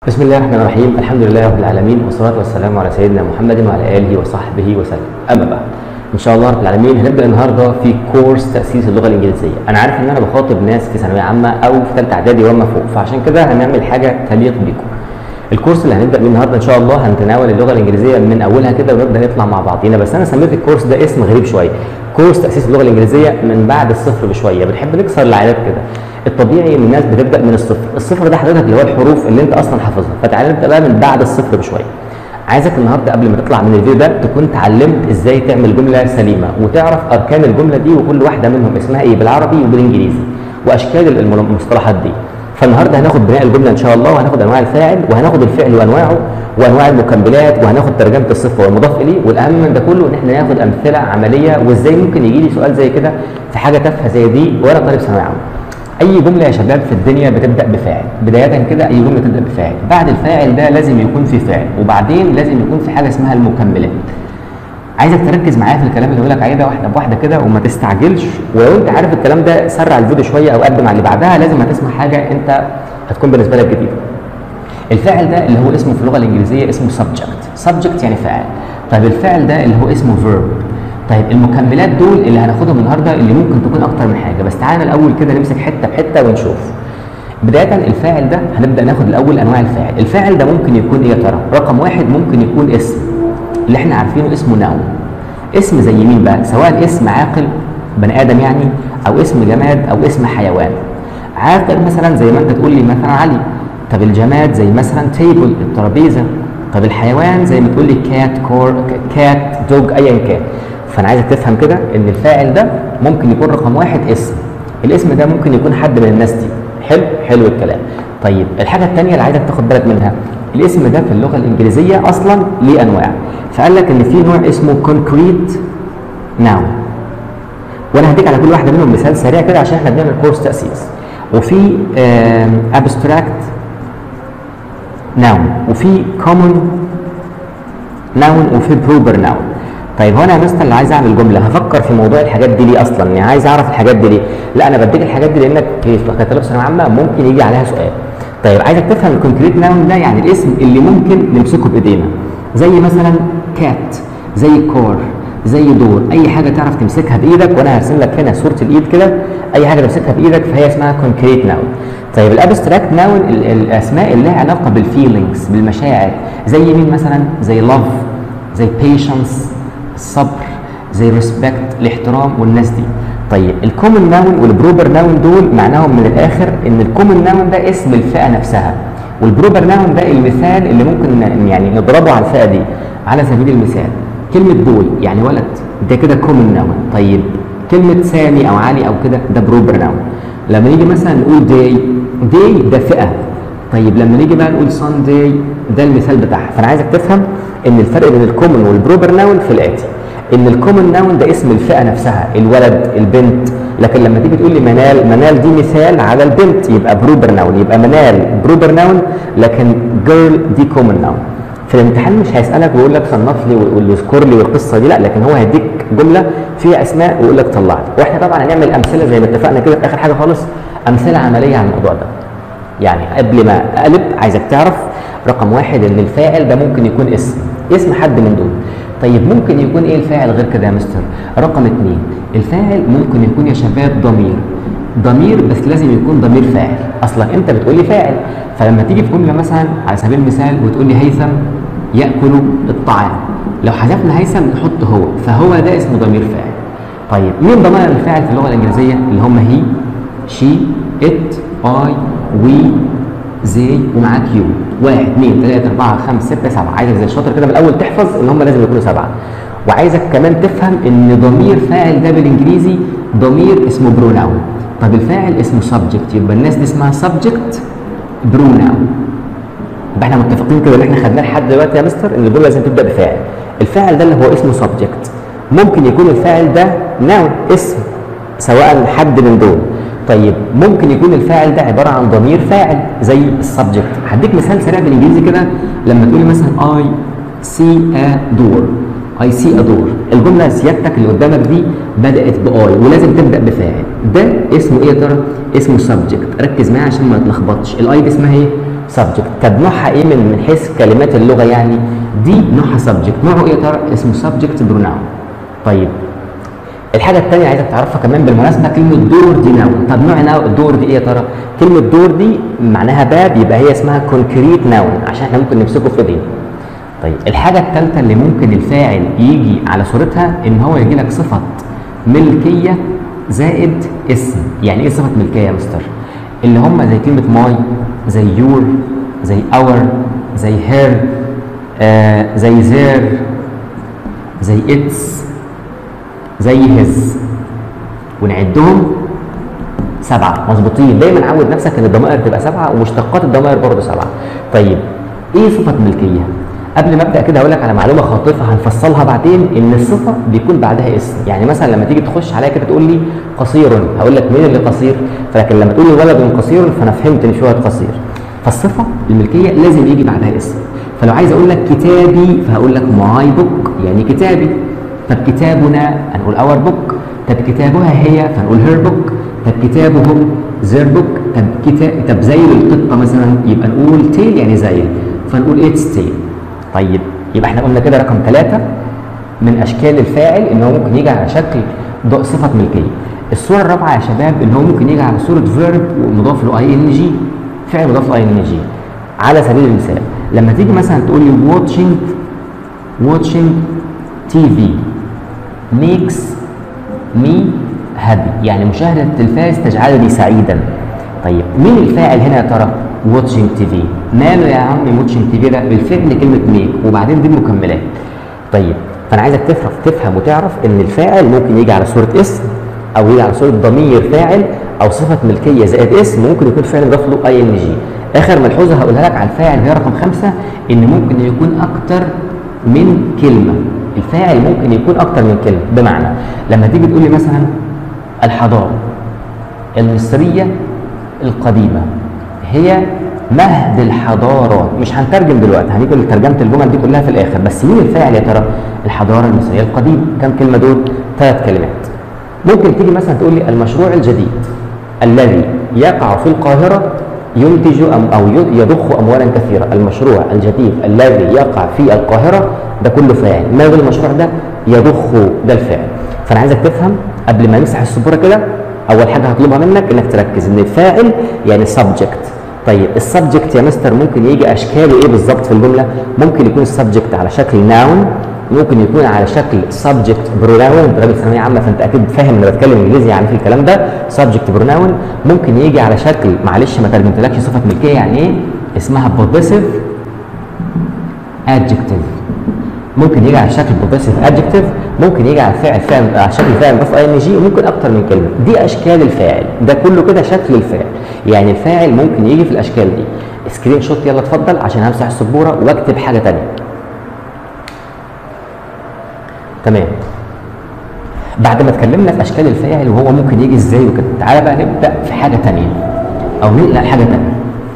بسم الله الرحمن الرحيم الحمد لله رب العالمين والصلاة والسلام على سيدنا محمد وعلى آله وصحبه وسلم أما بعد إن شاء الله رب العالمين هنبدأ النهاردة في كورس تأسيس اللغة الإنجليزية أنا عارف إن أنا بخاطب ناس في ثانوية عامة أو في ثالثة إعدادي وما فوق فعشان كده هنعمل حاجة تليق بيكم الكورس اللي هنبدا بيه النهارده ان شاء الله هنتناول اللغه الانجليزيه من اولها كده ونبدا نطلع مع بعضينا بس انا سميت الكورس ده اسم غريب شويه كورس تاسيس اللغه الانجليزيه من بعد الصفر بشويه بنحب نكسر العادات كده الطبيعي ان الناس بتبدا من الصفر الصفر ده حضرتك اللي هو الحروف اللي انت اصلا حافظها فتعالى نبدا بقى من بعد الصفر بشويه عايزك النهارده قبل ما تطلع من الفيديو ده تكون اتعلمت ازاي تعمل جمله سليمه وتعرف اركان الجمله دي وكل واحده منهم اسمها ايه بالعربي وبالانجليزي واشكال المصطلحات دي فالنهارده هناخد بناء الجمله ان شاء الله وهناخد انواع الفاعل وهناخد الفعل وانواعه وانواع المكملات وهناخد ترجمه الصفه والمضاف اليه والاهم من ده كله ان احنا ناخد امثله عمليه وازاي ممكن يجي لي سؤال زي كده في حاجه تافهه زي دي وانا طالب ثانويه عامه. اي جمله يا شباب في الدنيا بتبدا بفاعل بدايه كده اي جمله تبدا بفاعل بعد الفاعل ده لازم يكون في فعل وبعدين لازم يكون في حاجه اسمها المكملات عايزك تركز معايا في الكلام اللي بقول لك عليه ده واحده بواحده كده وما تستعجلش ولو انت عارف الكلام ده سرع الفيديو شويه او قدم على اللي بعدها لازم هتسمع حاجه انت هتكون بالنسبه لك جديده. الفاعل ده اللي هو اسمه في اللغه الانجليزيه اسمه subject، subject يعني فاعل. طيب الفعل ده اللي هو اسمه verb. طيب المكملات دول اللي هناخدهم النهارده اللي ممكن تكون اكتر من حاجه بس تعالى الاول كده نمسك حته بحته ونشوف. بداية الفاعل ده هنبدأ ناخد الأول أنواع الفاعل، الفاعل ده ممكن يكون إيه يا ترى؟ رقم واحد ممكن يكون اسم اللي احنا عارفينه اسمه ناون. اسم زي مين بقى؟ سواء اسم عاقل بني آدم يعني أو اسم جماد أو اسم حيوان. عاقل مثلا زي ما انت تقول لي مثلا علي طب الجماد زي مثلا تيبل الترابيزه طب الحيوان زي ما تقول لي كات كور كات دوج ايا كان فانا عايزك تفهم كده ان الفاعل ده ممكن يكون رقم واحد اسم الاسم ده ممكن يكون حد من الناس دي حلو حلو الكلام طيب الحاجه الثانيه اللي عايزك تاخد بالك منها الاسم ده في اللغه الانجليزيه اصلا ليه انواع فقال لك ان في نوع اسمه كونكريت ناون وانا هديك على كل واحده منهم مثال سريع كده عشان احنا بنعمل كورس تاسيس وفي ابستراكت ناون وفي كومن ناون وفي بروبر ناون طيب هو انا يا مستر اللي عايز اعمل جمله هفكر في موضوع الحاجات دي ليه اصلا يعني عايز اعرف الحاجات دي ليه لا انا بديك الحاجات دي لانك كطالب ثانويه عامه ممكن يجي عليها سؤال طيب عايزك تفهم الكونكريت ناون ده يعني الاسم اللي ممكن نمسكه بايدينا زي مثلا كات زي كور زي دور اي حاجه تعرف تمسكها بايدك وانا هرسم لك هنا صوره الايد كده اي حاجه تمسكها بايدك فهي اسمها كونكريت ناون طيب الابستراكت ناون الاسماء اللي لها علاقه بالفيلينجز بالمشاعر زي مين مثلا زي لاف زي بيشنس الصبر زي ريسبكت الاحترام والناس دي طيب الكومن ناون والبروبر ناون دول معناهم من الاخر ان الكومن ناون ده اسم الفئه نفسها والبروبر ناون ده المثال اللي ممكن يعني نضربه على الفئه دي على سبيل المثال كلمة بوي يعني ولد ده كده كومن ناون طيب كلمة سامي أو علي أو كده ده بروبر ناون لما نيجي مثلا نقول داي داي ده فئة طيب لما نيجي بقى نقول سان داي ده المثال بتاعها فأنا عايزك تفهم إن الفرق بين الكومن والبروبر ناون في الآتي إن الكومن ناون ده اسم الفئة نفسها الولد البنت لكن لما تيجي تقول لي منال منال دي مثال على البنت يبقى بروبر ناون يبقى منال بروبر ناون لكن جيرل دي كومن ناون في الامتحان مش هيسالك ويقول لك صنف لي واذكر لي والقصه دي لا لكن هو هيديك جمله فيها اسماء ويقول لك طلع لي واحنا طبعا هنعمل امثله زي ما اتفقنا كده في اخر حاجه خالص امثله عمليه على الموضوع ده يعني قبل ما اقلب عايزك تعرف رقم واحد ان الفاعل ده ممكن يكون اسم اسم حد من دول طيب ممكن يكون ايه الفاعل غير كده يا مستر رقم اثنين الفاعل ممكن يكون يا شباب ضمير ضمير بس لازم يكون ضمير فاعل اصلا انت بتقول لي فاعل فلما تيجي في جمله مثلا على سبيل المثال وتقول لي هيثم ياكل الطعام لو حذفنا هيثم نحط هو فهو ده اسمه ضمير فاعل طيب مين ضمائر الفاعل في اللغه الانجليزيه اللي هم هي شي ات اي وي زي ومعاك يو واحد اثنين ثلاثة أربعة خمسة ستة سبعة عايزك زي الشاطر كده من الأول تحفظ إن هم لازم يكونوا سبعة وعايزك كمان تفهم إن ضمير فاعل ده بالإنجليزي ضمير اسمه بروناون طب الفاعل اسمه سبجكت يبقى الناس دي اسمها سبجكت بروناون يبقى احنا متفقين كده اللي احنا خدناه لحد دلوقتي يا مستر ان الجمله لازم تبدا بفاعل الفاعل ده اللي هو اسمه سبجكت ممكن يكون الفاعل ده ناون اسم سواء حد من دول طيب ممكن يكون الفاعل ده عباره عن ضمير فاعل زي السبجكت هديك مثال سريع بالانجليزي كده لما تقولي مثلا اي سي ا دور اي سي ا دور الجمله سيادتك اللي قدامك دي بدات باي ولازم تبدا بفاعل ده اسمه ايه يا ترى اسمه سبجكت ركز معايا عشان ما تلخبطش الاي دي اسمها ايه سبجكت طب نوعها ايه من من حيث كلمات اللغه يعني دي نوعها سبجكت نوعه ايه يا ترى اسمه سبجكت بروناون طيب الحاجه الثانيه عايزك تعرفها كمان بالمناسبه كلمه دور دي ناون طب نوع ناو الدور دي ايه يا ترى كلمه دور دي معناها باب يبقى هي اسمها كونكريت ناون عشان احنا ممكن نمسكه في ايدينا طيب الحاجه الثالثه اللي ممكن الفاعل يجي على صورتها ان هو يجي لك صفه ملكيه زائد اسم يعني ايه صفه ملكيه يا مستر اللي هم زي كلمه ماي زي يور زي اور زي هير آه زي زير زي اتس زي هز ونعدهم سبعة مظبوطين دايما عود نفسك ان الضمائر تبقى سبعة ومشتقات الضمائر برضه سبعة طيب ايه صفة ملكية؟ قبل ما ابدا كده هقول لك على معلومه خاطفه هنفصلها بعدين ان الصفه بيكون بعدها اسم يعني مثلا لما تيجي تخش عليا كده تقول لي قصير هقول لك مين اللي قصير فلكن لما تقول لي ولد قصير فانا فهمت ان شويه قصير فالصفه الملكيه لازم يجي بعدها اسم فلو عايز اقول لك كتابي فهقول لك ماي بوك يعني كتابي طب كتابنا هنقول اور بوك طب كتابها هي فنقول هير بوك طب كتابهم زير بوك طب كتاب طب زيل القطه مثلا يبقى نقول تيل يعني زيل فنقول اتس تيل طيب يبقى احنا قلنا كده رقم ثلاثة من اشكال الفاعل ان هو ممكن يجي على شكل ض- صفه ملكيه الصوره الرابعه يا شباب ان هو ممكن يجي على صوره فيرب ومضاف له اي ان جي فعل مضاف له اي ان جي على سبيل المثال لما تيجي مثلا تقول لي watching watching TV makes me happy يعني مشاهدة التلفاز تجعلني سعيدا طيب مين الفاعل هنا يا ترى watching TV ماله يا عم watching TV ده بالفعل كلمة make وبعدين دي المكملات طيب فانا عايزك تفهم تفهم وتعرف ان الفاعل ممكن يجي على صورة اسم او يجي على صورة ضمير فاعل او صفة ملكية زائد اسم ممكن يكون فعل مضاف له اي ان جي اخر ملحوظة هقولها لك على الفاعل هي رقم خمسة ان ممكن يكون اكتر من كلمة الفاعل ممكن يكون اكتر من كلمة بمعنى لما تيجي تقول لي مثلا الحضارة المصرية القديمة هي مهد الحضارات مش هنترجم دلوقتي هنيجي لترجمة الجمل دي كلها في الآخر بس مين الفاعل يا ترى؟ الحضارة المصرية القديمة كم كلمة دول؟ ثلاث كلمات ممكن تيجي مثلا تقول لي المشروع الجديد الذي يقع في القاهرة ينتج أم أو يضخ أموالا كثيرة المشروع الجديد الذي يقع في القاهرة ده كله فاعل ماذا المشروع ده يضخ ده الفعل فأنا عايزك تفهم قبل ما نمسح السبورة كده أول حاجة هطلبها منك إنك تركز إن الفاعل يعني subject طيب السبجكت يا مستر ممكن يجي اشكاله ايه بالظبط في الجمله ممكن يكون السبجكت على شكل ناون ممكن يكون على شكل سبجكت بروناون انت راجل ثانويه عامه فانت اكيد فاهم ان بتكلم انجليزي يعني في الكلام ده سبجكت بروناون ممكن يجي على شكل معلش ما ترجمتلكش صفه ملكيه يعني ايه اسمها بوزيسيف adjective ممكن يجي على شكل بوزيسيف adjective ممكن يجي على فعل فعل على شكل فعل مضاف اي ان جي وممكن اكتر من كلمه دي اشكال الفاعل ده كله كده شكل الفاعل يعني الفاعل ممكن يجي في الاشكال دي سكرين شوت يلا اتفضل عشان همسح السبوره واكتب حاجه تانية تمام بعد ما اتكلمنا في اشكال الفاعل وهو ممكن يجي ازاي وكده تعالى بقى نبدا في حاجه تانية او نقلق حاجه تانية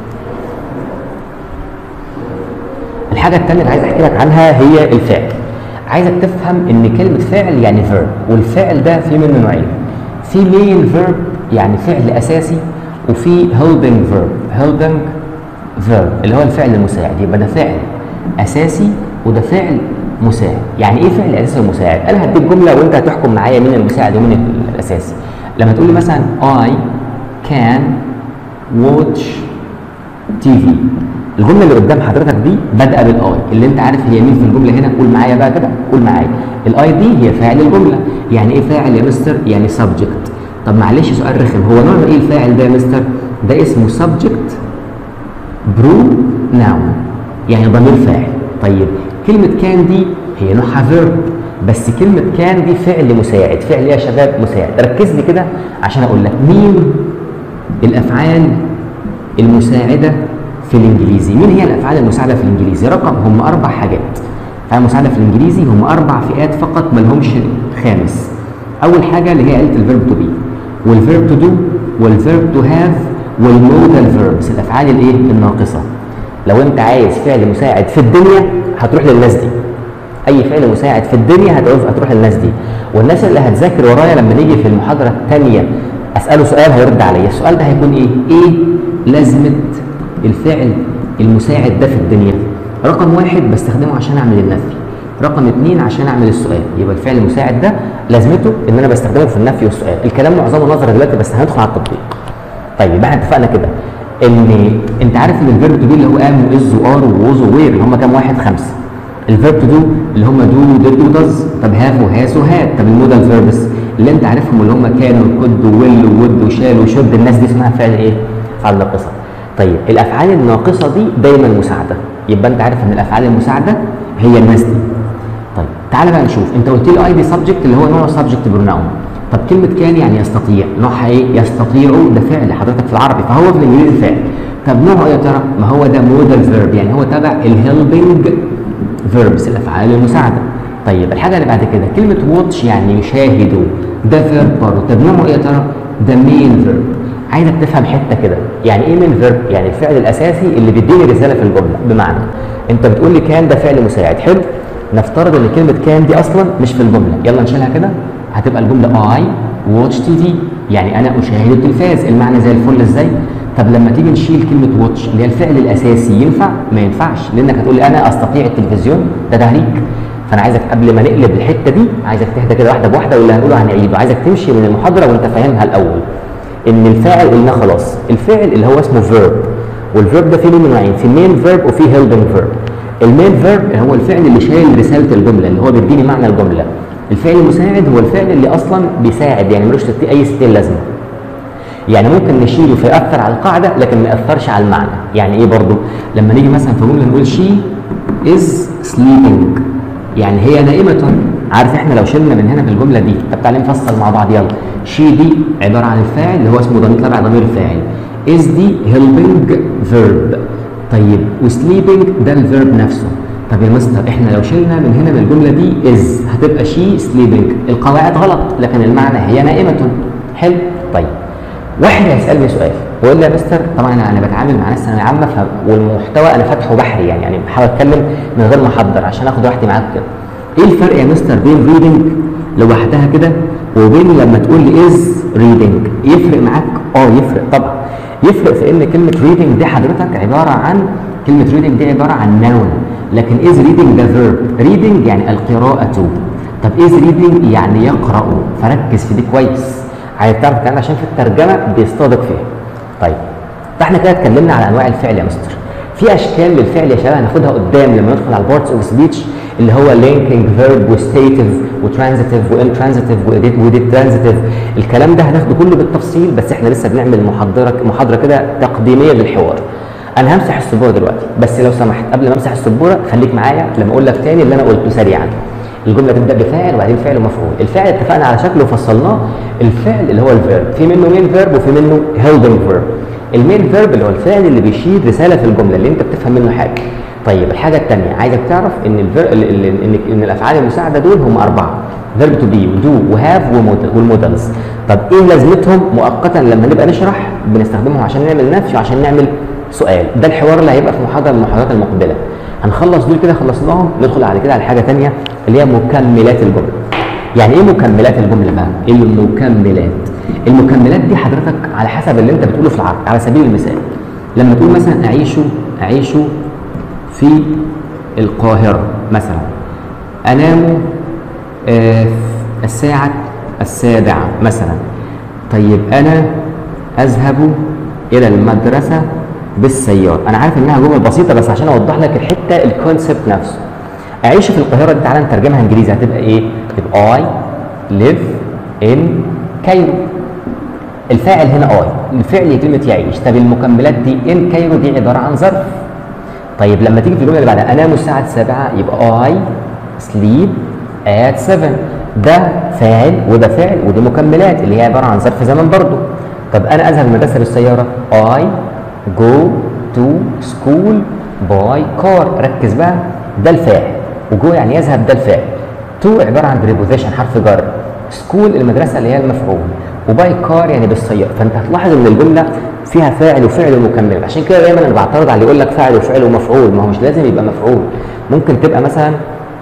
الحاجه التانية اللي عايز احكي لك عنها هي الفعل عايزك تفهم ان كلمه فعل يعني فيرب والفعل ده في منه نوعين في مين فيرب يعني فعل اساسي وفي هيلبنج فيرب هيلبنج فيرب اللي هو الفعل المساعد يبقى ده فعل اساسي وده فعل مساعد يعني ايه فعل اساسي ومساعد انا هديك جمله وانت هتحكم معايا مين المساعد ومين الاساسي لما تقول لي مثلا I can watch TV الجمله اللي قدام حضرتك دي بادئه بالاي اللي انت عارف هي مين في الجمله هنا قول معايا بقى كده قول معايا الاي دي هي فاعل الجمله يعني ايه فاعل يا مستر يعني سبجكت طب معلش سؤال رخم هو نوع ايه الفاعل ده يا مستر ده اسمه سبجكت برو ناون يعني ضمير فاعل طيب كلمه كان دي هي نوعها فيرب بس كلمة كان دي فعل مساعد، فعل يا شباب مساعد، ركز لي كده عشان أقول لك مين الأفعال المساعدة في الانجليزي مين هي الافعال المساعده في الانجليزي رقم هم اربع حاجات افعال مساعده في الانجليزي هم اربع فئات فقط ما لهمش خامس اول حاجه اللي هي قالت الفيرب تو بي والفيرب تو دو والفيرب تو هاف والمودال فيربس الافعال الايه الناقصه لو انت عايز فعل مساعد في الدنيا هتروح للناس دي اي فعل مساعد في الدنيا هتروح هتروح للناس دي والناس اللي هتذاكر ورايا لما نيجي في المحاضره الثانيه اساله سؤال هيرد عليا السؤال ده هيكون ايه ايه لازمه الفعل المساعد ده في الدنيا رقم واحد بستخدمه عشان اعمل النفي رقم اثنين عشان اعمل السؤال يبقى الفعل المساعد ده لازمته ان انا بستخدمه في النفي والسؤال الكلام معظمه نظري دلوقتي بس هندخل على التطبيق طيب يبقى احنا اتفقنا كده ان انت عارف ان الفيرب تو دو اللي هو ام واز وار ووز ووير اللي هم كام واحد خمسه الفيرب تو دو اللي هم دو ديد وداز طب هاف وهاس وهات طب المودال فيربس اللي انت عارفهم اللي هم كان وكود وويل وود وشال وشد الناس دي اسمها فعل ايه؟ فعل ناقصه طيب الافعال الناقصه دي دايما مساعده يبقى انت عارف ان الافعال المساعده هي الناس دي طيب تعالى بقى نشوف انت قلت لي اي دي سبجكت اللي هو نوع سبجكت بروناون طب كلمه كان يعني يستطيع نوعها ايه يستطيع ده فعل حضرتك في العربي فهو في الانجليزي فعل طب نوعه ايه يا ترى ما هو ده مودال فيرب يعني هو تبع الهيلبنج فيربس الافعال المساعده طيب الحاجه اللي بعد كده كلمه واتش يعني يشاهدوا ده فيرب برضه طب نوعه ايه يا ترى ده مين فيرب عايزك تفهم حته كده يعني ايه مين فيرب يعني الفعل الاساسي اللي بيديني رساله في الجمله بمعنى انت بتقول لي كان ده فعل مساعد حلو نفترض ان كلمه كان دي اصلا مش في الجمله يلا نشيلها كده هتبقى الجمله اي واتش تي في يعني انا اشاهد التلفاز المعنى زي الفل ازاي طب لما تيجي نشيل كلمه واتش اللي هي الفعل الاساسي ينفع ما ينفعش لانك هتقول لي انا استطيع التلفزيون ده تهريج فانا عايزك قبل ما نقلب الحته دي عايزك تهدى كده واحده بواحده واللي هنقوله هنعيده عايزك تمشي من المحاضره وانت فاهمها الاول ان الفاعل قلنا خلاص الفعل اللي هو اسمه فيرب والفيرب ده فيه منه نوعين في مين فيرب وفي هيلبنج فيرب المين فيرب هو الفعل اللي شايل رساله الجمله اللي هو بيديني معنى الجمله الفعل المساعد هو الفعل اللي اصلا بيساعد يعني ملوش اي ستين لازمه يعني ممكن نشيله فيأثر على القاعده لكن ما يأثرش على المعنى يعني ايه برضو لما نيجي مثلا في جمله نقول شي از sleeping يعني هي نائمة عارف احنا لو شلنا من هنا في الجملة دي طب تعالى نفصل مع بعض يلا شي دي عبارة عن الفاعل اللي هو اسمه ضمير تبع ضمير الفاعل is دي helping verb طيب وسليبنج ده الفيرب نفسه طب يا مستر احنا لو شلنا من هنا من الجملة دي is هتبقى شي sleeping القواعد غلط لكن المعنى هي نائمة حلو طيب واحد هيسالني سؤال ويقول لي يا مستر طبعا انا انا بتعامل مع ناس ثانويه عامه ف... والمحتوى انا فاتحه بحري يعني يعني بحاول اتكلم من غير ما احضر عشان اخد راحتي معاك كده. ايه الفرق يا مستر بين ريدنج لوحدها كده وبين لما تقول لي از ريدنج يفرق معاك؟ اه يفرق طبعا. يفرق في ان كلمه ريدنج دي حضرتك عباره عن كلمه ريدنج دي عباره عن نون لكن از ريدنج ده فيرب ريدنج يعني القراءه طب از ريدنج يعني يقرا فركز في دي كويس عايز تعرف الكلام عشان في الترجمه بيصطدق فيها. طيب فاحنا كده اتكلمنا على انواع الفعل يا مستر. في اشكال للفعل يا شباب هناخدها قدام لما ندخل على البارتس اوف سبيتش اللي هو لينكينج فيرب وستيتيف وترانزيتيف وانترانزيتيف وديت وديت ترانزيتيف الكلام ده هناخده كله بالتفصيل بس احنا لسه بنعمل محاضره محاضره كده تقديميه للحوار. انا همسح السبوره دلوقتي بس لو سمحت قبل ما امسح السبوره خليك معايا لما اقول لك تاني اللي انا قلته سريعا. الجمله تبدا بفاعل وبعدين فعل ومفعول الفعل اتفقنا على شكله وفصلناه الفعل اللي هو الفيرب في منه مين فيرب وفي منه هيلبنج فيرب المين فيرب اللي هو الفعل اللي بيشير رساله في الجمله اللي انت بتفهم منه حاجه طيب الحاجه الثانيه عايزك تعرف ان الفير... ان ان الافعال المساعده دول هم اربعه فيرب تو بي ودو وهاف والمودلز طب ايه لازمتهم مؤقتا لما نبقى نشرح بنستخدمهم عشان نعمل نفي وعشان نعمل سؤال ده الحوار اللي هيبقى في محاضره من المحاضرات المقبله هنخلص دول كده خلصناهم ندخل على كده على حاجه ثانيه اللي هي مكملات الجمله يعني ايه مكملات الجمله بقى المكملات المكملات دي حضرتك على حسب اللي انت بتقوله في العرض على سبيل المثال لما تقول مثلا اعيش اعيش في القاهره مثلا انام آه الساعه السابعه مثلا طيب انا اذهب الى المدرسه بالسياره انا عارف انها جمل بسيطه بس عشان اوضح لك الحته الكونسبت نفسه اعيش في القاهره دي تعالى نترجمها انجليزي هتبقى ايه تبقى اي ليف ان كايرو الفاعل هنا اي الفعل كلمه يعيش طب المكملات دي ان كايرو دي عباره عن ظرف طيب لما تيجي في الجمله اللي بعدها انام الساعه السابعه يبقى اي سليب ات 7 ده فاعل وده فعل ودي مكملات اللي هي عباره عن ظرف زمن برضه طب انا اذهب المدرسه بالسياره اي جو تو سكول باي كار ركز بقى ده الفاعل وجو يعني يذهب ده الفاعل تو عباره عن بريبوزيشن حرف جر سكول المدرسه اللي هي المفعول وباي كار يعني بالسياره فانت هتلاحظ ان الجمله فيها فاعل وفعل ومكمل عشان كده دايما انا بعترض على اللي يقول لك فاعل وفعل ومفعول ما هو مش لازم يبقى مفعول ممكن تبقى مثلا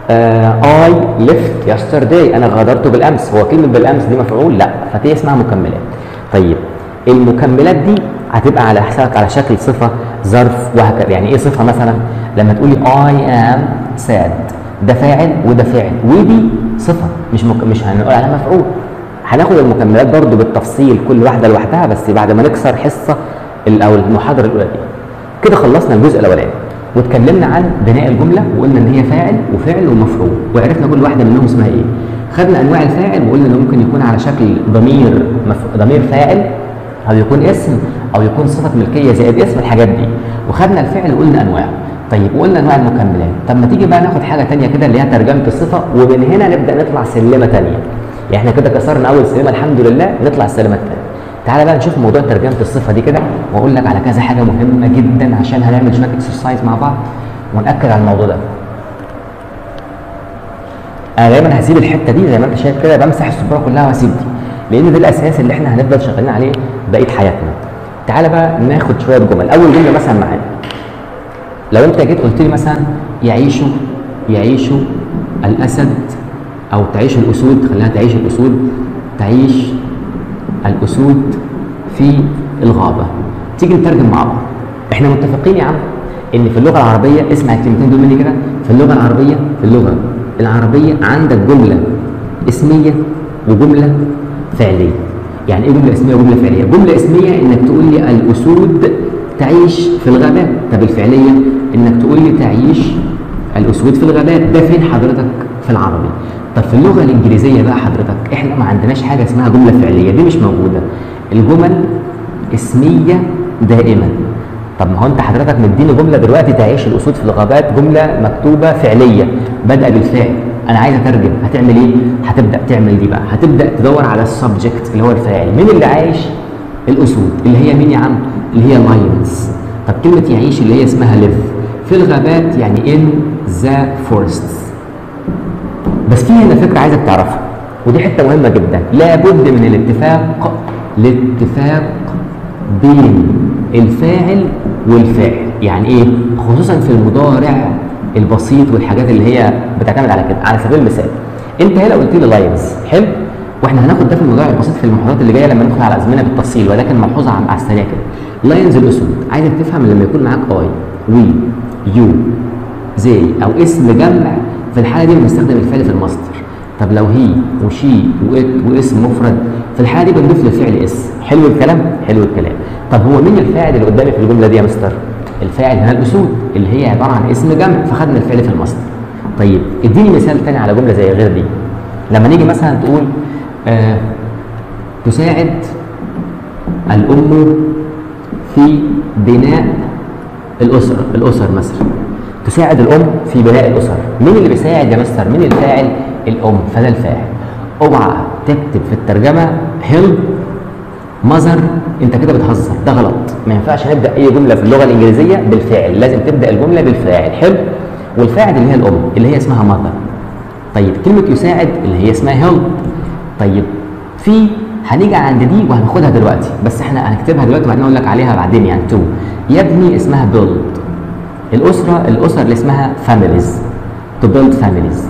اي ليفت يسترداي انا غادرت بالامس هو كلمه بالامس دي مفعول لا فدي اسمها مكملات طيب المكملات دي هتبقى على حسابك على شكل صفه ظرف وهكذا يعني ايه صفه مثلا لما تقولي I am sad ده فاعل وده فعل ودي صفه مش مك... مش هنقول عليها مفعول هناخد المكملات برضو بالتفصيل كل واحده لوحدها بس بعد ما نكسر حصه ال- او المحاضره الاولى دي كده خلصنا الجزء الاولاني واتكلمنا عن بناء الجمله وقلنا ان هي فاعل وفعل ومفعول وعرفنا كل واحده منهم اسمها ايه خدنا انواع الفاعل وقلنا انه ممكن يكون على شكل ضمير مف... ضمير فاعل او يكون اسم او يكون صفه ملكيه زائد اسم الحاجات دي وخدنا الفعل وقلنا انواعه طيب وقلنا انواع المكملات طب ما تيجي بقى ناخد حاجه تانية كده اللي هي ترجمه الصفه ومن هنا نبدا نطلع سلمه تانية يعني احنا كده كسرنا اول سلمه الحمد لله نطلع السلمه الثانيه تعالى بقى نشوف موضوع ترجمه الصفه دي كده واقول لك على كذا حاجه مهمه جدا عشان هنعمل شويه اكسرسايز مع بعض وناكد على الموضوع ده انا دايما هسيب الحته دي زي ما انت شايف كده بمسح السبوره كلها واسيب دي لان ده الاساس اللي احنا هنفضل شغالين عليه بقيه حياتنا تعالى بقى ناخد شويه جمل اول جمله مثلا معانا لو انت جيت قلت لي مثلا يعيش يعيش الاسد او تعيش الاسود خليها تعيش الاسود تعيش الاسود في الغابه تيجي نترجم مع بعض احنا متفقين يا عم ان في اللغه العربيه اسمع الكلمتين دول مني كده في اللغه العربيه في اللغه العربيه عندك جمله اسميه وجمله فعليه يعني ايه جمله اسميه وجمله فعليه جمله اسميه انك تقول لي الاسود تعيش في الغابات طب الفعليه انك تقول لي تعيش الاسود في الغابات ده فين حضرتك في العربي طب في اللغه الانجليزيه بقى حضرتك احنا ما عندناش حاجه اسمها جمله فعليه دي مش موجوده الجمل اسميه دائما طب ما هو انت حضرتك مديني جمله دلوقتي تعيش الاسود في الغابات جمله مكتوبه فعليه بادئه بالفعل انا عايز اترجم هتعمل ايه هتبدا تعمل دي بقى هتبدا تدور على السبجكت اللي هو الفاعل مين اللي عايش الاسود اللي هي مين يا عم اللي هي لاينز طب كلمه يعيش اللي هي اسمها ليف في الغابات يعني ان ذا فورستس بس في هنا فكره عايزك تعرفها ودي حته مهمه جدا لابد من الاتفاق الاتفاق بين الفاعل والفاعل يعني ايه خصوصا في المضارع البسيط والحاجات اللي هي بتعتمد على كده على سبيل المثال انت هنا قلت لي لاينز حلو واحنا هناخد ده في المضارع البسيط في المحاضرات اللي جايه لما ندخل على الازمنه بالتفصيل ولكن ملحوظه على السريع كده لاينز الاسود عايزك تفهم لما يكون معاك اي وي يو زي او اسم جمع في الحاله دي بنستخدم الفعل في المصدر طب لو هي وشي وات واسم مفرد في الحاله دي بنضيف للفعل اسم حلو الكلام حلو الكلام طب هو مين الفاعل اللي قدامي في الجمله دي يا مستر الفاعل هنا الاسود اللي هي عباره عن اسم جمع فخدنا الفعل في المصدر طيب اديني مثال تاني على جمله زي غير دي لما نيجي مثلا تقول آه تساعد الام في بناء الاسره الاسر مثلا تساعد الام في بناء الاسر مين اللي بيساعد يا مستر مين الفاعل الام فده الفاعل اوعى تكتب في الترجمه هيلب ماذر انت كده بتهزر ده غلط ما ينفعش نبدا اي جمله في اللغه الانجليزيه بالفاعل لازم تبدا الجمله بالفاعل حلو والفاعل اللي هي الام اللي هي اسمها ماذر طيب كلمه يساعد اللي هي اسمها هيلب طيب في هنيجي عند دي وهناخدها دلوقتي بس احنا هنكتبها دلوقتي وبعدين اقول لك عليها بعدين يعني تو يبني اسمها بيلد الاسره الاسر اللي اسمها فاميليز تو بيلد فاميليز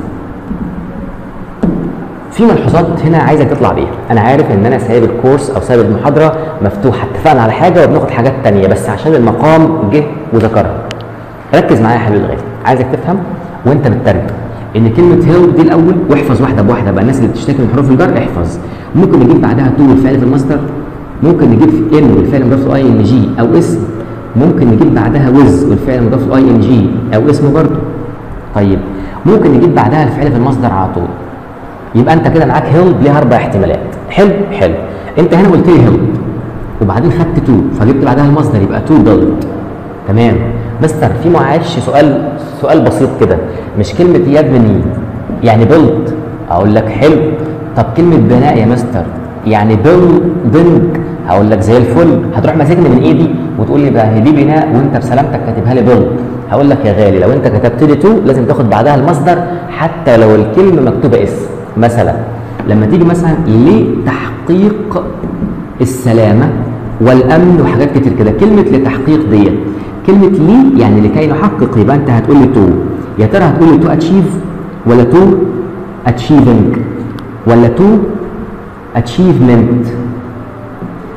في ملحوظات هنا عايزك تطلع بيها انا عارف ان انا سايب الكورس او سايب المحاضره مفتوحه اتفقنا على حاجه وبناخد حاجات تانية بس عشان المقام جه وذكرها ركز معايا يا حبيبي الغالي عايزك تفهم وانت بتترجم ان كلمه هيل دي الاول واحفظ واحده بواحده بقى الناس اللي بتشتكي من حروف الجر احفظ ممكن نجيب بعدها تو والفعل في المصدر ممكن نجيب ان والفعل مضاف له اي ان جي او اسم ممكن نجيب بعدها وز والفعل مضاف له اي ان جي او اسم برضه طيب ممكن نجيب بعدها الفعل في المصدر على طول يبقى انت كده معاك هيلب ليها اربع احتمالات حلو حلو انت هنا قلت لي هيلب وبعدين خدت تو فجبت بعدها المصدر يبقى تو بيلد تمام مستر في معلش سؤال سؤال بسيط كده مش كلمه يبني يعني بيلد اقول لك حلو طب كلمه بناء يا مستر يعني بيلدنج هقول لك زي الفل هتروح ماسكني من ايدي وتقول لي بقى دي بناء وانت بسلامتك كاتبها لي بيلد هقول لك يا غالي لو انت كتبت لي تو لازم تاخد بعدها المصدر حتى لو الكلمه مكتوبه اسم مثلا لما تيجي مثلا لتحقيق السلامه والامن وحاجات كتير كده كلمه لتحقيق ديت كلمه لي يعني لكي نحقق يبقى انت هتقول لي تو يا ترى هتقول لي تو اتشيف ولا تو اتشيفنج ولا تو اتشيفمنت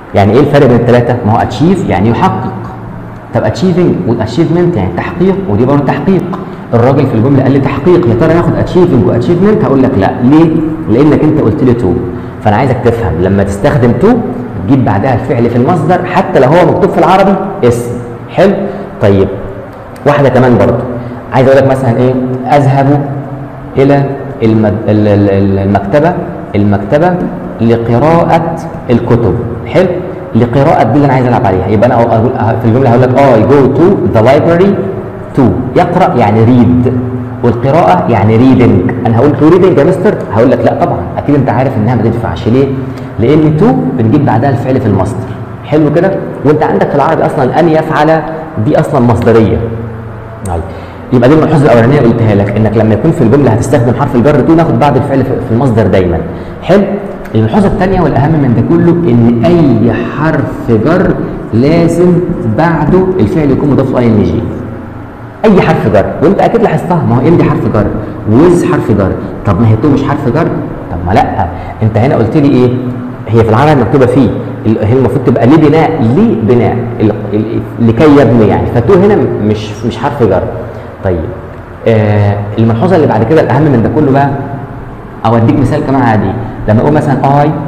يعني ايه الفرق بين الثلاثه ما هو اتشيف يعني يحقق طب اتشيفنج والاتشيفمنت يعني تحقيق ودي برضه تحقيق الراجل في الجمله قال لي تحقيق يا ترى ناخد اتشيفنج واتشيفمنت هقول لك لا ليه لانك انت قلت لي تو فانا عايزك تفهم لما تستخدم تو تجيب بعدها الفعل في المصدر حتى لو هو مكتوب في العربي اسم حلو طيب واحده كمان برضه عايز اقول لك مثلا ايه اذهب الى المد... ال- ال- ال- المكتبه المكتبه لقراءه الكتب حلو لقراءه دي اللي انا عايز العب عليها يبقى انا أقول في الجمله هقول لك اه جو تو ذا لايبرري تو يقرا يعني ريد والقراءه يعني ريدنج انا هقول تو ريدنج يا مستر هقول لك لا طبعا اكيد انت عارف انها ما تنفعش ليه لان تو بنجيب بعدها الفعل في المصدر حلو كده وانت عندك في العربي اصلا ان يفعل دي اصلا مصدريه طيب يبقى دي الملحوظه الاولانيه قلتها لك انك لما يكون في الجمله هتستخدم حرف الجر تو ناخد بعد الفعل في في المصدر دايما حلو الملحوظه الثانيه والاهم من ده كله ان اي حرف جر لازم بعده الفعل يكون مضاف اي ان جي اي حرف جر وانت اكيد لاحظتها ما هو ام دي حرف جر ويز حرف جر طب ما هي تو مش حرف جر طب ما لا انت هنا قلت لي ايه هي في العربي مكتوبه فيه ال- هي المفروض تبقى ليه بناء ليه بناء ال- ال- لكي يبني يعني فتو هنا مش مش حرف جر طيب آه الملحوظه اللي بعد كده الاهم من ده كله بقى او اديك مثال كمان عادي لما اقول مثلا اي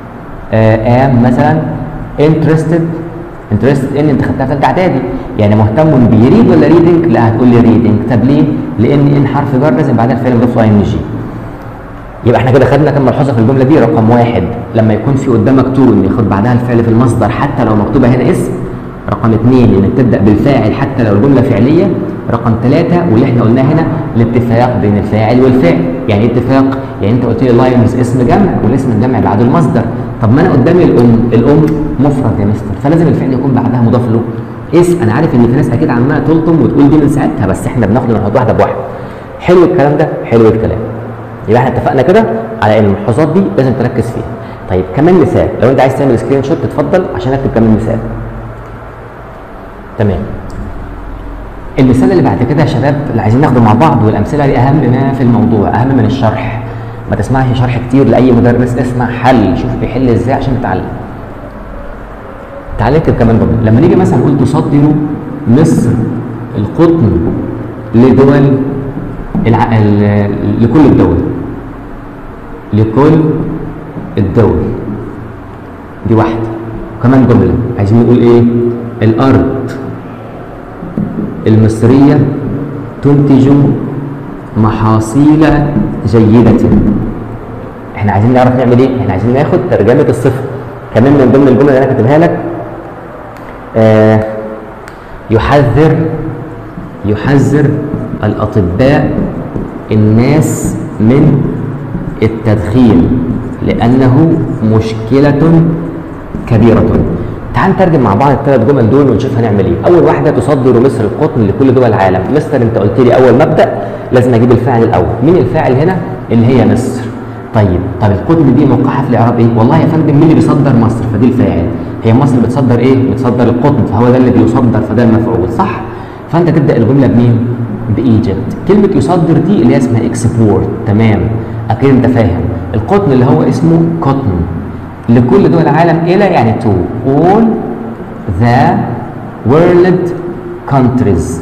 ام مثلا interested interested ان انت خدتها في ثالثه اعدادي يعني مهتم بيريد ولا ريدنج لا هتقول لي ريدنج طب ليه لان ان حرف جر لازم بعدها الفعل مضاف اي ان جي يبقى احنا كده خدنا كم ملحوظه في الجمله دي رقم واحد لما يكون في قدامك تو ان ياخد بعدها الفعل في المصدر حتى لو مكتوبه هنا اسم رقم اثنين انك تبدا بالفاعل حتى لو الجمله فعليه رقم ثلاثه واللي احنا قلناه هنا الاتفاق بين الفاعل والفعل يعني ايه اتفاق يعني انت قلت لي لايونز اسم جمع والاسم الجمع بعده المصدر طب ما انا قدامي الام الام مفرد يا مستر فلازم الفعل يكون بعدها مضاف له اس انا عارف ان في ناس اكيد عماله تلطم وتقول دي من ساعتها بس احنا بناخد ونحط واحده بواحده حلو الكلام ده حلو الكلام يبقى احنا اتفقنا كده على ان الملحوظات دي لازم تركز فيها طيب كمان مثال لو انت عايز تعمل سكرين شوت اتفضل عشان اكتب كمان مثال تمام المثال اللي بعد كده يا شباب اللي عايزين ناخده مع بعض والامثله دي اهم ما في الموضوع اهم من الشرح ما تسمعش شرح كتير لاي مدرس اسمع حل شوف بيحل ازاي عشان تتعلم تعالى نكتب كمان جمله لما نيجي مثلا نقول تصدر مصر القطن لدول الع... ال... لكل الدول لكل الدول دي واحده كمان جمله عايزين نقول ايه الارض المصريه تنتج محاصيل جيده احنا عايزين نعرف نعمل ايه احنا عايزين ناخد ترجمه الصفه كمان من ضمن الجمله اللي انا كاتبها لك آه يحذر يحذر الاطباء الناس من التدخين لانه مشكله كبيره تعال نترجم مع بعض الثلاث جمل دول ونشوف هنعمل ايه اول واحده تصدر مصر القطن لكل دول العالم مستر انت قلت لي اول مبدا لازم اجيب الفاعل الاول مين الفاعل هنا اللي هي مصر طيب طب القطن دي موقعها في الاعراب ايه والله يا فندم مين اللي بيصدر مصر فدي الفاعل هي مصر بتصدر ايه بتصدر القطن فهو ده اللي بيصدر فده المفعول صح فانت تبدا الجمله بمين بايجيبت كلمه يصدر دي اللي هي اسمها اكسبورت تمام اكيد انت فاهم القطن اللي هو اسمه كوتن لكل دول العالم الى يعني to all the world countries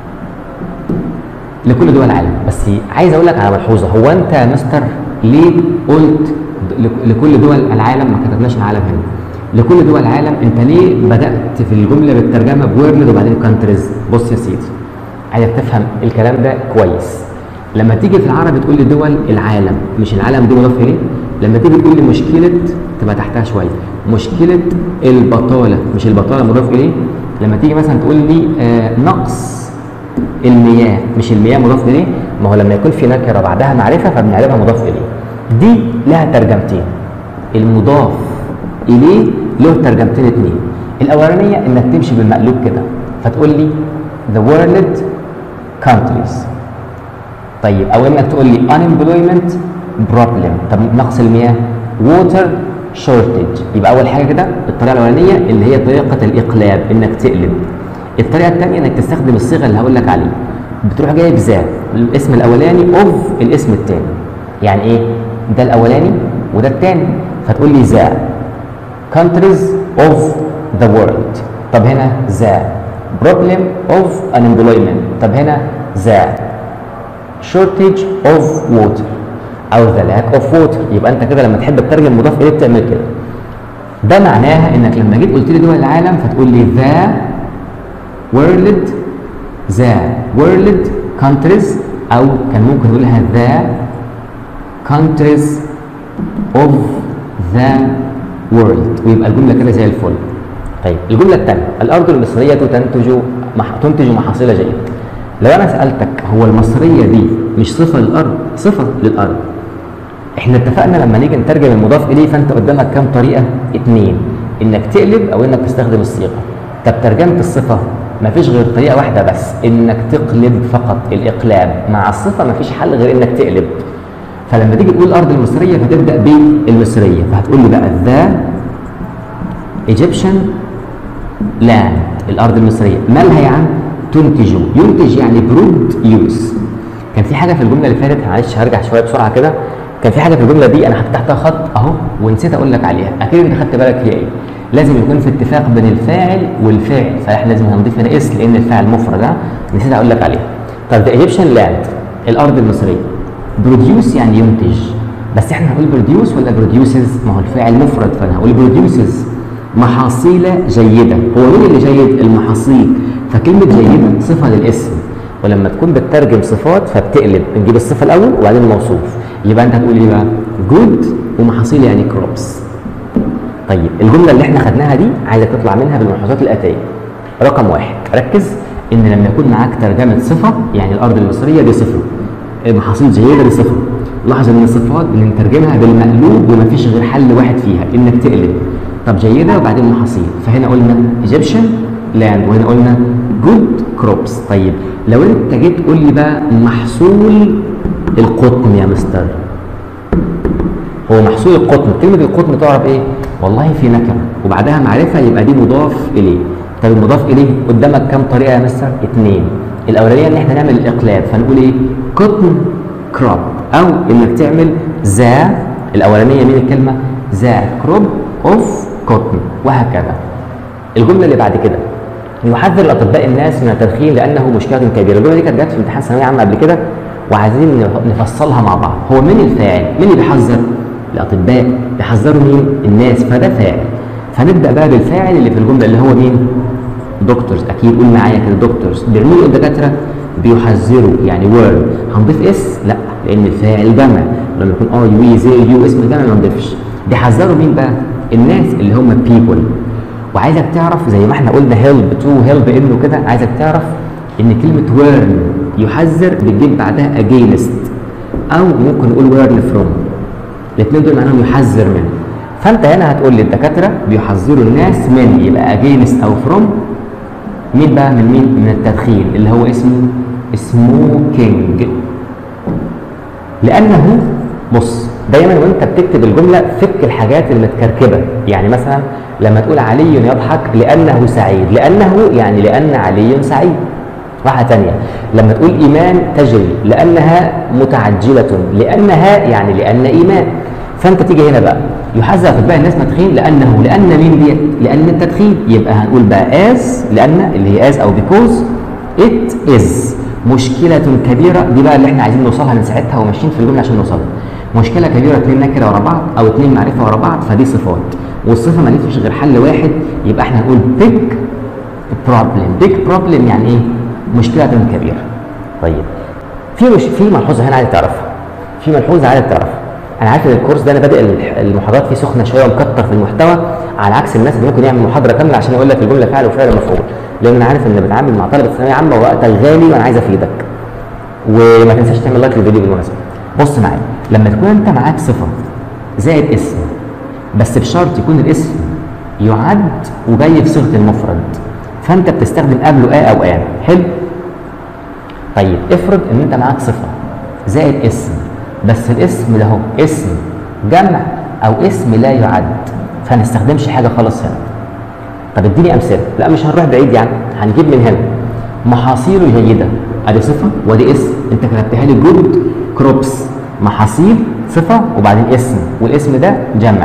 لكل دول العالم بس عايز اقول لك على ملحوظه هو انت يا مستر ليه قلت د- لكل دول العالم ما كتبناش العالم هنا لكل دول العالم انت ليه بدات في الجمله بالترجمه بورلد وبعدين كانتريز بص يا سيدي عايزك تفهم الكلام ده كويس لما تيجي في العربي تقول لي دول العالم مش العالم دي مضاف اليه لما تيجي تقول لي مشكله تبقى تحتها شويه مشكله البطاله مش البطاله مضاف اليه لما تيجي مثلا تقول لي آه نقص المياه مش المياه مضاف اليه ما هو لما يكون في نكره بعدها معرفه فبنعرفها مضاف اليه دي لها ترجمتين المضاف اليه له ترجمتين اتنين الاولانيه انك تمشي بالمقلوب كده فتقول لي the world countries طيب او انك تقول لي unemployment problem طب نقص المياه water shortage يبقى اول حاجه كده الطريقه الاولانيه اللي هي طريقه الاقلاب انك تقلب الطريقه الثانيه انك تستخدم الصيغه اللي هقول لك عليه بتروح جايب ذا الاسم الاولاني اوف الاسم الثاني يعني ايه ده الاولاني وده الثاني فتقول لي ذا countries of the world طب هنا the problem of unemployment طب هنا the shortage of water او the lack of water يبقى انت كده لما تحب تترجم مضاف اليه بتعمل كده ده معناها انك لما جيت قلت لي دول العالم فتقول لي the world the world countries او كان ممكن نقولها the countries of the world ويبقى الجمله كده زي الفل طيب الجمله الثانيه الارض المصريه تنتج مح... تنتج محاصيل جيده لو انا سالتك هو المصريه دي مش صفه للارض صفه للارض احنا اتفقنا لما نيجي نترجم المضاف اليه فانت قدامك كام طريقه اتنين انك تقلب او انك تستخدم الصيغه طب ترجمه الصفه مفيش غير طريقه واحده بس انك تقلب فقط الاقلاب مع الصفه مفيش حل غير انك تقلب فلما تيجي تقول الارض المصريه فتبدا بالمصريه فهتقول لي بقى ذا ايجيبشن لاند الارض المصريه مالها يا عم تنتج ينتج يعني برود يوز كان في حاجه في الجمله اللي فاتت معلش هرجع شويه بسرعه كده كان في حاجه في الجمله دي انا حطيت تحتها خط اهو ونسيت اقول لك عليها اكيد انت خدت بالك هي ايه لازم يكون في اتفاق بين الفاعل والفعل فاحنا لازم هنضيف هنا اس لان الفاعل مفرد ها نسيت اقول لك عليها طب ذا ايجيبشن لاند الارض المصريه بروديوس يعني ينتج بس احنا هنقول بروديوس ولا بروديوسز ما هو الفاعل مفرد فانا هقول بروديوسز محاصيل جيده هو مين اللي جيد المحاصيل فكلمه جيده صفه للاسم ولما تكون بتترجم صفات فبتقلب بنجيب الصفه الاول وبعدين الموصوف يبقى انت هتقول ايه بقى جود ومحاصيل يعني كروبس طيب الجمله اللي احنا خدناها دي عايزك تطلع منها بالملحوظات الاتيه رقم واحد ركز ان لما يكون معاك ترجمه صفه يعني الارض المصريه دي صفه محاصيل جيده دي صفه لاحظ ان الصفات بنترجمها بالمقلوب ومفيش غير حل واحد فيها انك تقلب طب جيده وبعدين محاصيل فهنا قلنا ايجيبشن لاند وهنا قلنا جود كروبس طيب لو انت جيت تقول لي بقى محصول القطن يا مستر هو محصول القطن كلمه القطن تعرف ايه والله في نكره وبعدها معرفه يبقى دي مضاف اليه طب المضاف اليه قدامك كام طريقه يا مستر اتنين الاولانيه ان احنا نعمل الاقلاب فنقول ايه قطن كروب او انك تعمل ذا الاولانيه مين الكلمه ذا كروب اوف قطن وهكذا الجمله اللي بعد كده يحذر الاطباء الناس من التدخين لانه مشكله كبيره الجمله دي كانت جت في امتحان ثانويه عامه قبل كده وعايزين نفصلها مع بعض هو مين الفاعل مين اللي بيحذر الاطباء بيحذروا مين الناس فده فاعل فنبدا بقى بالفاعل اللي في الجمله اللي هو مين دكتورز اكيد قول معايا كده دكتورز بيعملوا الدكاتره بيحذروا يعني وورد هنضيف اس لا لان الفاعل جمع لما يكون اه يو زي يو اسم جمع ما نضيفش بيحذروا مين بقى الناس اللي هم بيبول وعايزك تعرف زي ما احنا قلنا هيلب تو هيلب انه كده عايزك تعرف ان كلمه ويرن يحذر بتجيب بعدها اجينست او ممكن نقول ويرن فروم الاثنين دول معناهم يحذر منه فانت هنا هتقول لي الدكاتره بيحذروا الناس من يبقى اجينست او فروم مين بقى من مين من التدخين اللي هو اسمه سموكينج لانه بص دايما وانت بتكتب الجمله فك الحاجات المتكركبه يعني مثلا لما تقول علي يضحك لانه سعيد لانه يعني لان علي سعيد واحده ثانيه لما تقول ايمان تجري لانها متعجله لانها يعني لان ايمان فانت تيجي هنا بقى يحذر في باقي الناس تدخين لانه لان مين ديت لان التدخين يبقى هنقول بقى از لان اللي هي از او بيكوز ات از مشكله كبيره دي بقى اللي احنا عايزين نوصلها من ساعتها وماشيين في الجمله عشان نوصلها مشكله كبيره اثنين نكره ورا بعض او اثنين معرفه ورا بعض فدي صفات والصفه ما فيش غير حل واحد يبقى احنا هنقول بيج بروبلم بيج بروبلم يعني ايه مشكله كبيره طيب في مش في ملحوظه هنا عايز تعرفها في ملحوظه عايز تعرفها انا عارف ان الكورس ده انا بادئ المحاضرات فيه سخنه شويه ومكتر في المحتوى على عكس الناس اللي ممكن يعمل محاضره كامله عشان يقول لك الجمله فعل وفعل مفعول لان انا عارف ان بتعامل مع طلبه ثانويه عامه ووقتك غالي وانا عايز افيدك وما تنساش تعمل لايك للفيديو بالمناسبه بص معايا لما تكون انت معاك صفه زائد اسم بس بشرط يكون الاسم يعد وجاي في صيغه المفرد فانت بتستخدم قبله ا او ان حلو طيب افرض ان انت معاك صفه زائد اسم بس الاسم ده هو اسم جمع او اسم لا يعد فهنستخدمش حاجه خالص هنا طب اديني امثله لا مش هنروح بعيد يعني هنجيب من هنا محاصيل جيده ادي صفه وادي اسم انت كتبتها لي جود كروبس محاصيل صفه وبعدين اسم والاسم ده جمع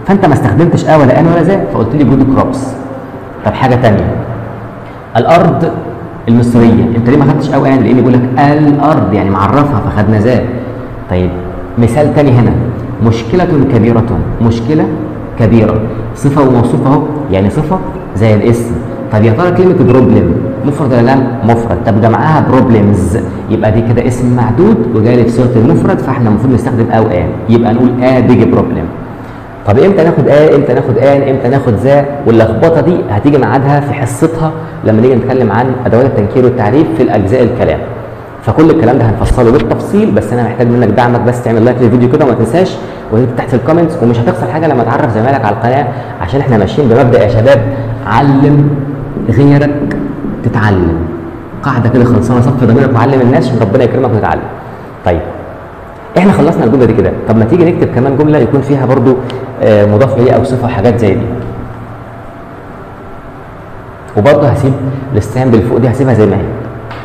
فانت ما استخدمتش ا ولا ان ولا ذا فقلت لي جود كروبس طب حاجه ثانيه الارض المصريه انت ليه ما خدتش او ان لان بيقول لك الارض يعني معرفها فخدنا ذا طيب مثال تاني هنا مشكله كبيره مشكله كبيره صفه وموصوف اهو يعني صفه زي الاسم طب يا ترى كلمه بروبلم مفرد ولا لا مفرد طب جمعها بروبلمز يبقى دي كده اسم معدود وجاي في صيغه المفرد فاحنا المفروض نستخدم او ان يبقى نقول ا بيج بروبلم طب امتى ناخد ا امتى ناخد ان امتى ناخد ذا واللخبطه دي هتيجي ميعادها في حصتها لما نيجي نتكلم عن ادوات التنكير والتعريف في الاجزاء الكلام فكل الكلام ده هنفصله بالتفصيل بس انا محتاج منك دعمك بس تعمل لايك للفيديو كده وما تنساش وتكتب تحت في الكومنتس ومش هتخسر حاجه لما تعرف زمايلك على القناه عشان احنا ماشيين بمبدا يا شباب علم غيرك تتعلم قاعده كده خلصانه صف ضميرك وعلم الناس عشان ربنا يكرمك وتتعلم طيب احنا خلصنا الجمله دي كده طب ما تيجي نكتب كمان جمله يكون فيها برضو آه مضاف اليه او صفه وحاجات زي دي وبرضه هسيب الستاند اللي فوق دي هسيبها زي ما هي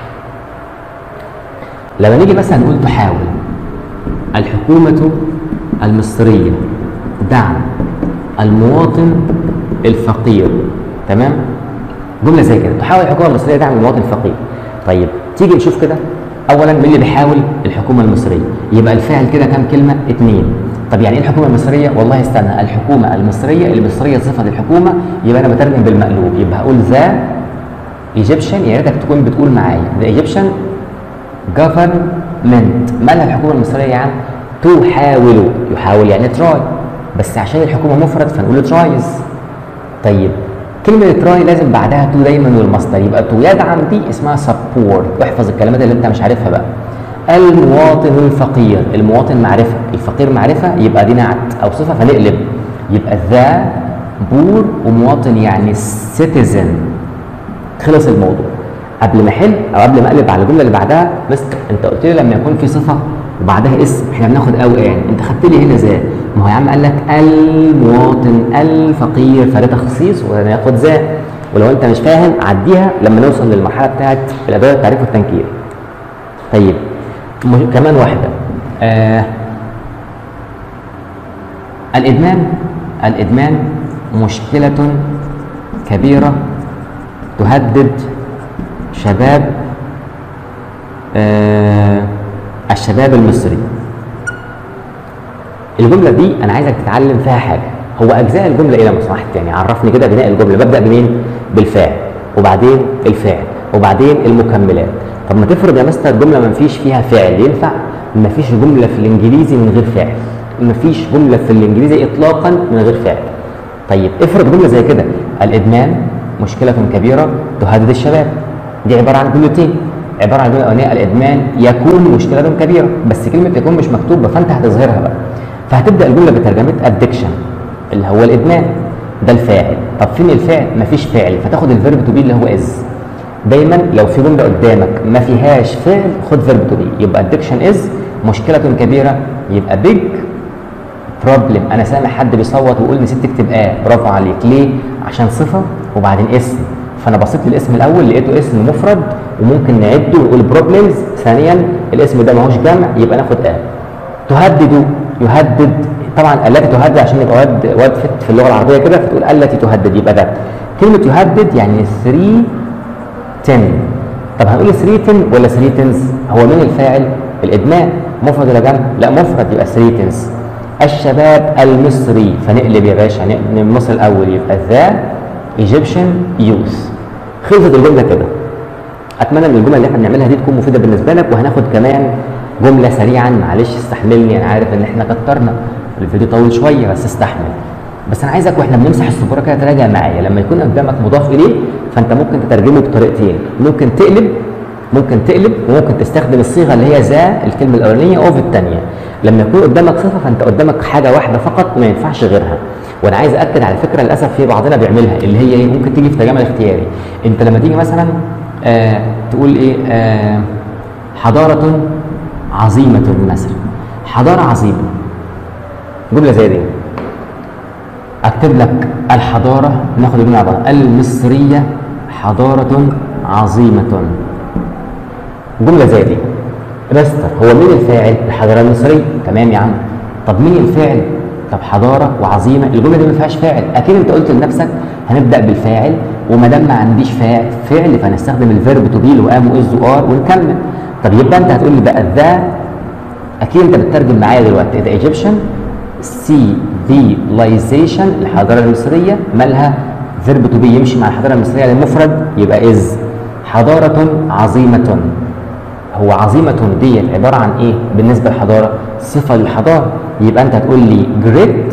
لما نيجي مثلا نقول تحاول الحكومة المصرية دعم المواطن الفقير تمام جملة زي كده تحاول الحكومة المصرية دعم المواطن الفقير طيب تيجي نشوف كده أولا مين اللي بيحاول الحكومة المصرية يبقى الفاعل كده كام كلمة اتنين طب يعني ايه الحكومة المصرية؟ والله استنى الحكومة المصرية المصرية صفة الحكومة يبقى أنا بترجم بالمقلوب يبقى هقول ذا ايجيبشن يا ريتك تكون بتقول معايا ذا ايجيبشن government مالها الحكومه المصريه يا عم تحاول يحاول يعني تراي بس عشان الحكومه مفرد فنقول ترايز طيب كلمة تراي لازم بعدها تو دايما والمصدر يبقى تو يدعم دي اسمها سبورت واحفظ الكلمات اللي انت مش عارفها بقى المواطن الفقير المواطن معرفة الفقير معرفة يبقى دي نعت أو صفة فنقلب يبقى ذا بور ومواطن يعني سيتيزن خلص الموضوع قبل ما احل او قبل ما اقلب على الجمله اللي بعدها بس انت قلت لي لما يكون في صفه وبعدها اسم احنا بناخد او ان انت خدت لي هنا ذا ما هو يا عم قال لك المواطن الفقير فده تخصيص وناخد ذا ولو انت مش فاهم عديها لما نوصل للمرحله بتاعت الادوات التعريف والتنكير طيب كمان واحده آه الادمان الادمان مشكله كبيره تهدد شباب آه الشباب المصري الجملة دي أنا عايزك تتعلم فيها حاجة هو أجزاء الجملة إيه لو سمحت يعني عرفني كده بناء الجملة ببدأ منين؟ بالفاعل وبعدين الفاعل وبعدين المكملات طب ما تفرض يا مستر جملة ما فيش فيها فعل ينفع؟ ما فيش جملة في الإنجليزي من غير فعل ما فيش جملة في الإنجليزي إطلاقا من غير فعل طيب افرض جملة زي كده الإدمان مشكلة كبيرة تهدد الشباب دي عباره عن جملتين عباره عن جمله الاولانيه الادمان يكون مشكله كبيره بس كلمه يكون مش مكتوبه فانت هتظهرها بقى فهتبدا الجمله بترجمه ادكشن اللي هو الادمان ده الفاعل طب فين الفعل مفيش فعل فتاخد الفيرب تو بي اللي هو از دايما لو في جمله قدامك ما فيهاش فعل خد فيرب تو بي يبقى ادكشن از مشكله كبيره يبقى بيج بروبلم انا سامع حد بيصوت ويقول نسيت تكتب اه برافو عليك ليه عشان صفه وبعدين اسم فانا بصيت للاسم الاول لقيته اسم مفرد وممكن نعده ونقول بروبلمز ثانيا الاسم ده ماهوش جمع يبقى ناخد اه تهدد يهدد طبعا التي تهدد عشان يبقى واد واد فت في اللغه العربيه كده فتقول التي تهدد يبقى ده كلمه يهدد يعني 3 10 طب هنقول 3 10 ولا 3 تنز هو مين الفاعل الادمان مفرد ولا جمع لا مفرد يبقى 3 تنز الشباب المصري فنقلب يا باشا من مصر الاول يبقى ذا ايجيبشن يوث خلصت الجمله كده اتمنى ان الجمله اللي احنا بنعملها دي تكون مفيده بالنسبه لك وهناخد كمان جمله سريعا معلش استحملني انا عارف ان احنا كترنا الفيديو طويل شويه بس استحمل بس انا عايزك واحنا بنمسح السبوره كده تراجع معايا لما يكون قدامك مضاف اليه فانت ممكن تترجمه بطريقتين ممكن تقلب ممكن تقلب وممكن تستخدم الصيغه اللي هي ذا الكلمه الاولانيه او في الثانيه لما يكون قدامك صفه فانت قدامك حاجه واحده فقط ما ينفعش غيرها وانا عايز اكد على فكره للاسف في بعضنا بيعملها اللي هي ايه ممكن تيجي في ترجمه الاختياري انت لما تيجي مثلا آه تقول ايه آه حضاره عظيمه مثلا حضاره عظيمه جمله زي دي اكتب لك الحضاره ناخد الجمله عباره المصريه حضاره عظيمه جمله زي دي مستر هو مين الفاعل الحضاره المصريه تمام يا عم طب مين الفاعل طب حضاره وعظيمه الجمله دي ما فيهاش فاعل اكيد انت قلت لنفسك هنبدا بالفاعل وما دام ما عنديش فاعل فعل فهنستخدم الفيرب تو بي اللي هو ام واز وار ونكمل طب يبقى انت هتقول لي بقى ذا اكيد انت بتترجم معايا دلوقتي ذا ايجيبشن civilization الحضاره المصريه مالها فيرب تو بي يمشي مع الحضاره المصريه للمفرد يبقى از حضاره عظيمه هو عظيمة ديت عبارة عن ايه بالنسبة للحضارة؟ صفة للحضارة يبقى انت هتقول لي great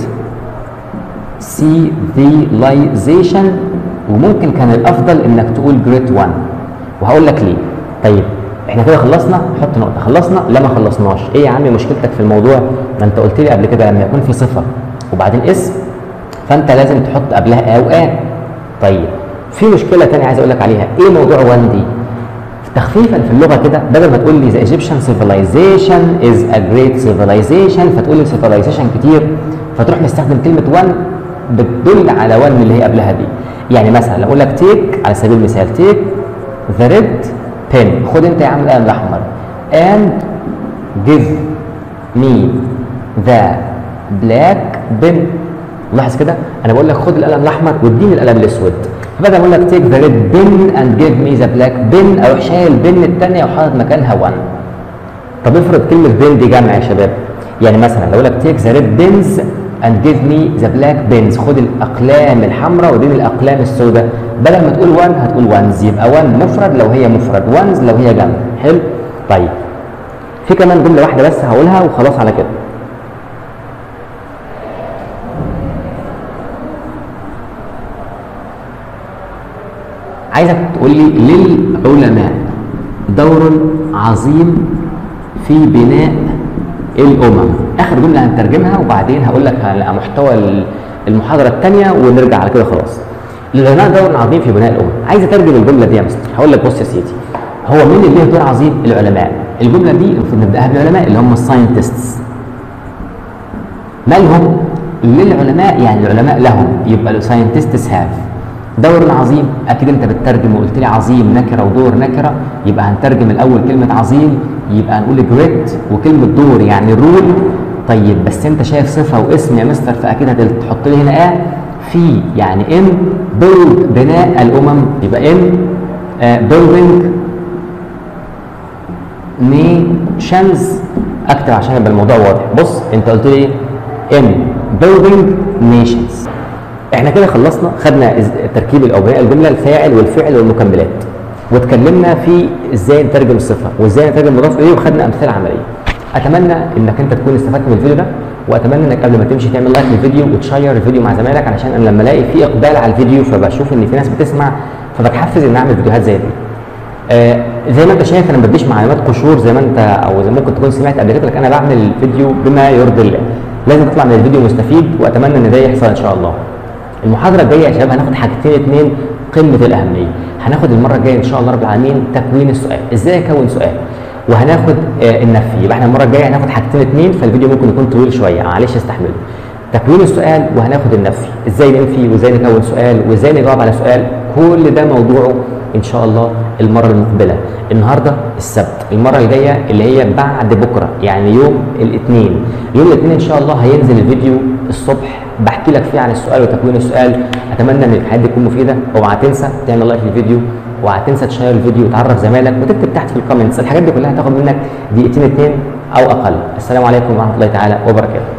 civilization وممكن كان الافضل انك تقول great one وهقول لك ليه طيب احنا كده خلصنا حط نقطة خلصنا لا ما خلصناش ايه يا عم مشكلتك في الموضوع ما انت قلت لي قبل كده لما يكون في صفة وبعدين اسم فانت لازم تحط قبلها او ان طيب في مشكلة تانية عايز اقول لك عليها ايه موضوع وان دي تخفيفا في اللغه كده بدل ما تقول لي the Egyptian civilization is a great civilization فتقول لي civilization كتير فتروح مستخدم كلمه one بتدل على one اللي هي قبلها دي يعني مثلا لو اقول لك take على سبيل المثال take the red pen خد انت يا عم القلم الاحمر and give me the black pen لاحظ كده انا بقول لك خد القلم الاحمر واديني القلم الاسود فبدل ما اقول لك تيك ذا ريد بن اند جيف مي ذا بلاك بن اروح شايل البن الثانيه وحاطط مكانها 1 طب افرض كلمه بن دي جمع يا شباب يعني مثلا لو اقول لك تيك ذا ريد بنز اند جيف مي ذا بلاك بنز خد الاقلام الحمراء واديني الاقلام السوداء بدل ما تقول 1 هتقول وانز يبقى 1 مفرد لو هي مفرد وانز لو هي جمع حلو طيب في كمان جمله واحده بس هقولها وخلاص على كده عايزك تقول لي للعلماء دور عظيم في بناء الامم اخر جمله هنترجمها وبعدين هقول لك على محتوى المحاضره الثانيه ونرجع على كده خلاص للعلماء دور عظيم في بناء الامم عايز اترجم الجمله دي يا مستر هقول لك بص يا سيدي هو مين اللي له دور عظيم العلماء الجمله دي المفروض نبداها بالعلماء اللي هم الساينتستس مالهم للعلماء يعني العلماء لهم يبقى الساينتستس هاف دور عظيم اكيد انت بتترجم وقلت لي عظيم نكره ودور نكره يبقى هنترجم الاول كلمه عظيم يبقى هنقول جريت وكلمه دور يعني رول طيب بس انت شايف صفه واسم يا مستر فاكيد هتحط لي هنا اه في يعني ان بيلد بناء الامم يبقى ان بيلدينج نيشنز اكتب عشان يبقى الموضوع واضح بص انت قلت لي ان بيلدينج نيشنز احنا كده خلصنا خدنا تركيب او بناء الجمله الفاعل والفعل والمكملات واتكلمنا في ازاي نترجم الصفه وازاي نترجم مضاف اليه وخدنا امثله عمليه اتمنى انك انت تكون استفدت من الفيديو ده واتمنى انك قبل ما تمشي تعمل لايك للفيديو وتشير الفيديو مع زمايلك علشان انا لما الاقي في اقبال على الفيديو فبشوف ان في ناس بتسمع فبتحفز ان اعمل فيديوهات زي دي آه زي ما انت شايف انا ما بديش معلومات قشور زي ما انت او زي ممكن تكون سمعت قبل كده لك انا بعمل الفيديو بما يرضي الله لازم تطلع من الفيديو مستفيد واتمنى ان ده يحصل ان شاء الله المحاضره الجايه يا شباب هناخد حاجتين اتنين قمه الاهميه هناخد المره الجايه ان شاء الله رب العالمين تكوين السؤال ازاي اكون سؤال وهناخد آه النفي يبقى احنا المره الجايه هناخد حاجتين اتنين فالفيديو ممكن يكون طويل شويه معلش استحملوا تكوين السؤال وهناخد النفي ازاي ننفي وازاي نكون سؤال وازاي نجاوب على سؤال كل ده موضوعه ان شاء الله المره المقبله النهارده السبت المره الجايه اللي هي بعد بكره يعني يوم الاثنين يوم الاثنين ان شاء الله هينزل الفيديو الصبح بحكي لك فيه عن السؤال وتكوين السؤال اتمنى ان الحاجات دي تكون مفيده اوعى تنسى تعمل لايك للفيديو اوعى تنسى تشير الفيديو وتعرف زمايلك وتكتب تحت في الكومنتس الحاجات دي كلها هتاخد منك دقيقتين اتنين او اقل السلام عليكم ورحمه الله تعالى وبركاته